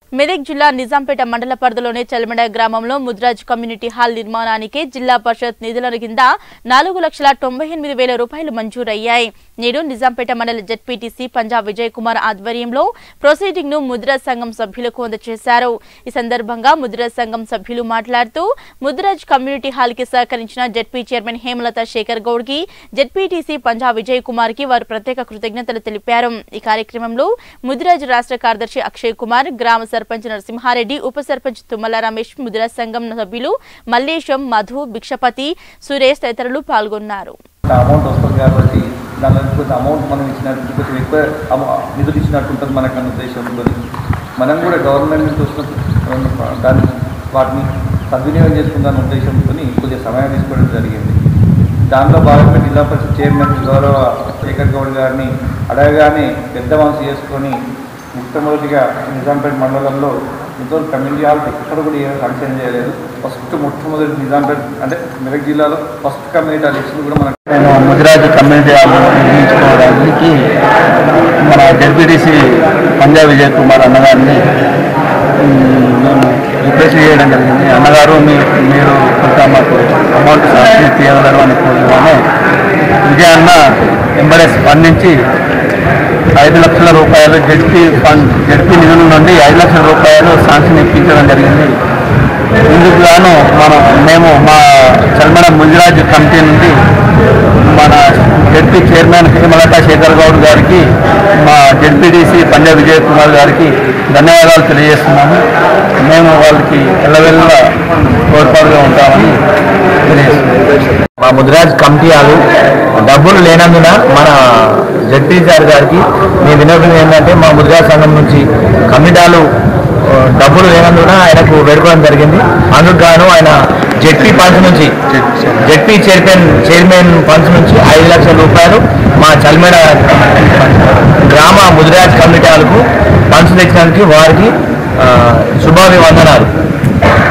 మెదక్ జిల్లా నిజాంపేట మండల పరిధిలోని చల్మెడ గ్రామంలో ముద్రాజ్ కమ్యూనిటీ హాల్ నిర్మాణానికి జిల్లా పరిషత్ నిధుల కింద నాలుగు లక్షల తొంభై ఎనిమిది వేల రూపాయలు మంజూరయ్యాయి నేడు నిజాంపేట మండల జడ్పీటీసీ పంజాబ్ విజయ్ కుమార్ ఆధ్వర్యంలో ప్రొసీడింగ్ ను ముద్రాజ్ సంఘం సభ్యులకు అందజేశారు ఈ సందర్భంగా ముద్రాజ్ సంఘం సభ్యులు మాట్లాడుతూ ముద్రాజ్ కమ్యూనిటీ హాల్ కి సహకరించిన జడ్పీ చైర్మన్ హేమలత శేఖర్ గౌడ్ కి జడ్పీటీసీ పంజాబ్ విజయ్ కుమార్ కి వారు ప్రత్యేక కృతజ్ఞతలు తెలిపారు ఈ కార్యక్రమంలో ముదిరాజ్ రాష్ట్ర కార్యదర్శి అక్షయ్ కుమార్ గ్రామ సర్పంచ్ నరసింహారెడ్డి ఉప సర్పంచ్ తుమ్మల రమేష్ ముదిరాజ్ సంఘం సభ్యులు మల్లేశం మధు భిక్షపతి సురేష్ తదితరులు పాల్గొన్నారు అమౌంట్ వస్తుంది కాబట్టి దానిలో నుంచి కొంచెం అమౌంట్ మనం ఇచ్చినట్టు కొంచెం ఎక్కువ అమౌ- నిధులు ఇచ్చినట్టు ఉంటుంది మనకు అన్న ఉద్దేశంతో మనం కూడా గవర్నమెంట్ నుంచి వచ్చిన దాన్ని వాటిని సద్వినియోగం చేసుకుందాని ఉద్దేశంతో కొద్దిగా సమయం తీసుకోవడం జరిగింది దాంట్లో భాగంగా జిల్లా పరిషత్ చైర్మన్ గౌరవ శేఖర్ గౌడ్ గారిని అడగగానే పెద్ద మనసు చేసుకొని మొట్టమొదటిగా నిజాంపేట మండలంలో ఇంతో కమ్యూనిటీ హాల్ ఎక్కడ కూడా ఏమైనా ఫంక్షన్ చేయలేదు ఫస్ట్ మొట్టమొదటి నిజాంపేట అంటే మెదక్ జిల్లాలో ఫస్ట్ కమ్యూనిటీ హాల్ ఇచ్చింది కూడా మనకు నేను ముదిరాజ్ కమ్యూనిటీ హాల్ నిర్మించుకోవడానికి మన జడ్పీటీసీ పంజాబ్ విజయ్ కుమార్ అన్నగారిని మ్, మేము రిక్వెస్ట్ చేయడం జరిగింది అన్నగారు మీ మీరు కొంత మాకు అమౌంట్ శాంక్షన్ తీయగలరు అని కోరగానే విజయ్ అన్న ఎంబడే స్పందించి ఐదు లక్షల రూపాయలు జడ్పీ ఫండ్ జడ్పీ నిధుల నుండి ఐదు లక్షల రూపాయలు శాంక్షన్ ఇప్పించడం జరిగింది ఇందుకు గాను మనం మేము మా చల్మడ ముజిరాజ్ కమిటీ నుండి మన జడ్పీ చైర్మన్ హేమలత శేఖర్ గౌడ్ గారికి మా జడ్పీటీసీ పంజాబ్ విజయ్ కుమార్ గారికి ధన్యవాదాలు తెలియజేస్తున్నాము మేము వాళ్ళకి ఎల్లవెల్ల తోడ్పాటుగా ఉంటామని తెలియజేస్తున్నాము మా ముదిరాజ్ కమిటీ వాళ్ళు డబ్బులు లేనందున మన జడ్పీ సార్ గారికి మీ వినోదం ఏంటంటే మా ముదిరాజ్ సంఘం నుంచి కమిటాలు ఆ, డబ్బులు లేనందున ఆయనకు వేడుకోవడం జరిగింది అందుకు గాను ఆయన జడ్పీ ఫండ్స్ నుంచి జడ్పీ చైర్మన్ చైర్మన్ ఫండ్స్ నుంచి ఐదు లక్షల రూపాయలు మా చల్మేడ గ్రామ ముదిరాజ్ కమిటీ వాళ్ళకు ఫండ్స్ తెచ్చినందుకు వారికి ఆ, శుభాభివందనాలు